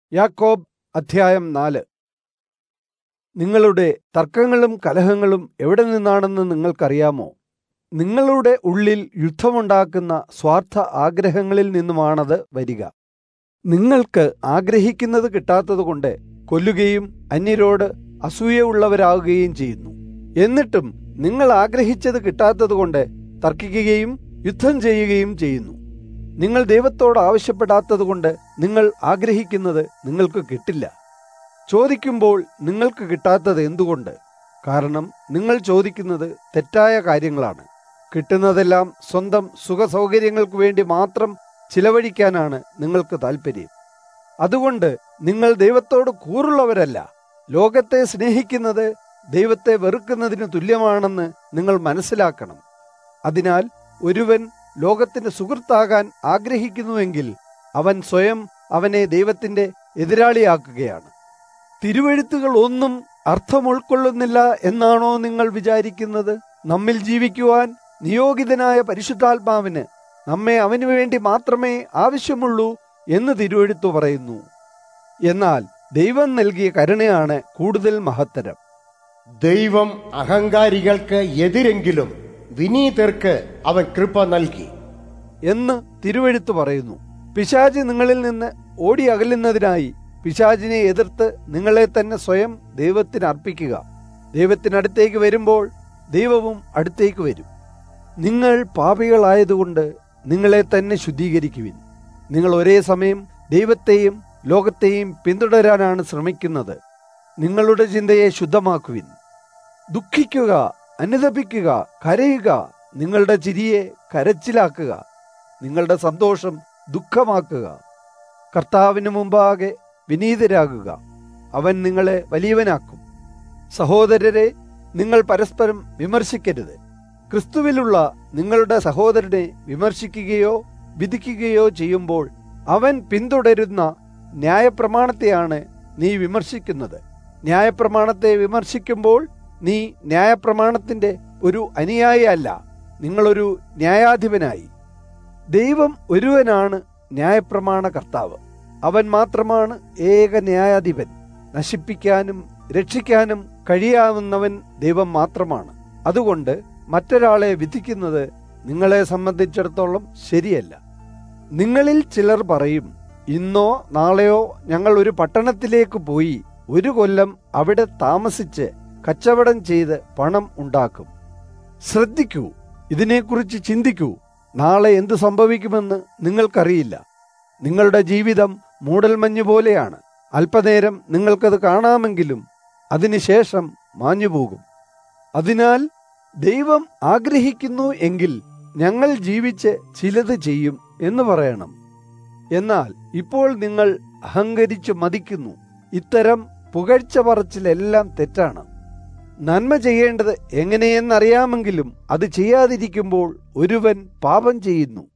യാക്കോബ് അധ്യായം നാല് നിങ്ങളുടെ തർക്കങ്ങളും കലഹങ്ങളും എവിടെ നിന്നാണെന്ന് നിങ്ങൾക്കറിയാമോ നിങ്ങളുടെ ഉള്ളിൽ യുദ്ധമുണ്ടാക്കുന്ന സ്വാർത്ഥ ആഗ്രഹങ്ങളിൽ നിന്നുമാണത് വരിക നിങ്ങൾക്ക് ആഗ്രഹിക്കുന്നത് കിട്ടാത്തതുകൊണ്ട് കൊല്ലുകയും അന്യരോട് അസൂയയുള്ളവരാകുകയും ചെയ്യുന്നു എന്നിട്ടും നിങ്ങൾ ആഗ്രഹിച്ചത് കിട്ടാത്തതുകൊണ്ട് തർക്കിക്കുകയും യുദ്ധം ചെയ്യുകയും ചെയ്യുന്നു നിങ്ങൾ ദൈവത്തോട് ആവശ്യപ്പെടാത്തതുകൊണ്ട് നിങ്ങൾ ആഗ്രഹിക്കുന്നത് നിങ്ങൾക്ക് കിട്ടില്ല ചോദിക്കുമ്പോൾ നിങ്ങൾക്ക് കിട്ടാത്തത് എന്തുകൊണ്ട് കാരണം നിങ്ങൾ ചോദിക്കുന്നത് തെറ്റായ കാര്യങ്ങളാണ് കിട്ടുന്നതെല്ലാം സ്വന്തം സുഖസൗകര്യങ്ങൾക്ക് വേണ്ടി മാത്രം ചിലവഴിക്കാനാണ് നിങ്ങൾക്ക് താല്പര്യം അതുകൊണ്ട് നിങ്ങൾ ദൈവത്തോട് കൂറുള്ളവരല്ല ലോകത്തെ സ്നേഹിക്കുന്നത് ദൈവത്തെ വെറുക്കുന്നതിന് തുല്യമാണെന്ന് നിങ്ങൾ മനസ്സിലാക്കണം അതിനാൽ ഒരുവൻ ലോകത്തിന്റെ സുഹൃത്താകാൻ ആഗ്രഹിക്കുന്നുവെങ്കിൽ അവൻ സ്വയം അവനെ ദൈവത്തിന്റെ എതിരാളിയാക്കുകയാണ് തിരുവഴുത്തുകൾ ഒന്നും അർത്ഥം ഉൾക്കൊള്ളുന്നില്ല എന്നാണോ നിങ്ങൾ വിചാരിക്കുന്നത് നമ്മിൽ ജീവിക്കുവാൻ നിയോഗിതനായ പരിശുദ്ധാത്മാവിന് നമ്മെ അവനു വേണ്ടി മാത്രമേ ആവശ്യമുള്ളൂ എന്ന് തിരുവഴുത്തു പറയുന്നു എന്നാൽ ദൈവം നൽകിയ കരുണയാണ് കൂടുതൽ മഹത്തരം ദൈവം അഹങ്കാരികൾക്ക് എതിരെങ്കിലും വിനീതർക്ക് അവൻ കൃപ നൽകി എന്ന് തിരുവഴുത്ത് പറയുന്നു പിശാജ് നിങ്ങളിൽ നിന്ന് ഓടി അകലുന്നതിനായി പിശാജിനെ എതിർത്ത് നിങ്ങളെ തന്നെ സ്വയം ദൈവത്തിന് അർപ്പിക്കുക ദൈവത്തിനടുത്തേക്ക് വരുമ്പോൾ ദൈവവും അടുത്തേക്ക് വരും നിങ്ങൾ പാപികളായതുകൊണ്ട് നിങ്ങളെ തന്നെ ശുദ്ധീകരിക്കുവിൻ നിങ്ങൾ ഒരേ സമയം ദൈവത്തെയും ലോകത്തെയും പിന്തുടരാനാണ് ശ്രമിക്കുന്നത് നിങ്ങളുടെ ചിന്തയെ ശുദ്ധമാക്കുവിൻ ദുഃഖിക്കുക അനുതപിക്കുക കരയുക നിങ്ങളുടെ ചിരിയെ കരച്ചിലാക്കുക നിങ്ങളുടെ സന്തോഷം ദുഃഖമാക്കുക കർത്താവിന് മുമ്പാകെ വിനീതരാകുക അവൻ നിങ്ങളെ വലിയവനാക്കും സഹോദരരെ നിങ്ങൾ പരസ്പരം വിമർശിക്കരുത് ക്രിസ്തുവിലുള്ള നിങ്ങളുടെ സഹോദരനെ വിമർശിക്കുകയോ വിധിക്കുകയോ ചെയ്യുമ്പോൾ അവൻ പിന്തുടരുന്ന ന്യായപ്രമാണത്തെയാണ് നീ വിമർശിക്കുന്നത് ന്യായപ്രമാണത്തെ വിമർശിക്കുമ്പോൾ നീ ന്യായപ്രമാണത്തിന്റെ ഒരു അനുയായി അല്ല നിങ്ങളൊരു ന്യായാധിപനായി ദൈവം ഒരുവനാണ് ന്യായപ്രമാണ കർത്താവ് അവൻ മാത്രമാണ് ഏക ന്യായാധിപൻ നശിപ്പിക്കാനും രക്ഷിക്കാനും കഴിയാവുന്നവൻ ദൈവം മാത്രമാണ് അതുകൊണ്ട് മറ്റൊരാളെ വിധിക്കുന്നത് നിങ്ങളെ സംബന്ധിച്ചിടത്തോളം ശരിയല്ല നിങ്ങളിൽ ചിലർ പറയും ഇന്നോ നാളെയോ ഞങ്ങൾ ഒരു പട്ടണത്തിലേക്ക് പോയി ഒരു കൊല്ലം അവിടെ താമസിച്ച് കച്ചവടം ചെയ്ത് പണം ഉണ്ടാക്കും ശ്രദ്ധിക്കൂ ഇതിനെക്കുറിച്ച് ചിന്തിക്കൂ നാളെ എന്ത് സംഭവിക്കുമെന്ന് നിങ്ങൾക്കറിയില്ല നിങ്ങളുടെ ജീവിതം മൂടൽമഞ്ഞ് പോലെയാണ് അല്പനേരം നിങ്ങൾക്കത് കാണാമെങ്കിലും അതിനുശേഷം മാഞ്ഞുപോകും അതിനാൽ ദൈവം ആഗ്രഹിക്കുന്നു എങ്കിൽ ഞങ്ങൾ ജീവിച്ച് ചിലത് ചെയ്യും എന്ന് പറയണം എന്നാൽ ഇപ്പോൾ നിങ്ങൾ അഹങ്കരിച്ചു മതിക്കുന്നു ഇത്തരം പുകഴ്ച പറച്ചിലെല്ലാം തെറ്റാണ് നന്മ ചെയ്യേണ്ടത് എങ്ങനെയെന്നറിയാമെങ്കിലും അത് ചെയ്യാതിരിക്കുമ്പോൾ ഒരുവൻ പാപം ചെയ്യുന്നു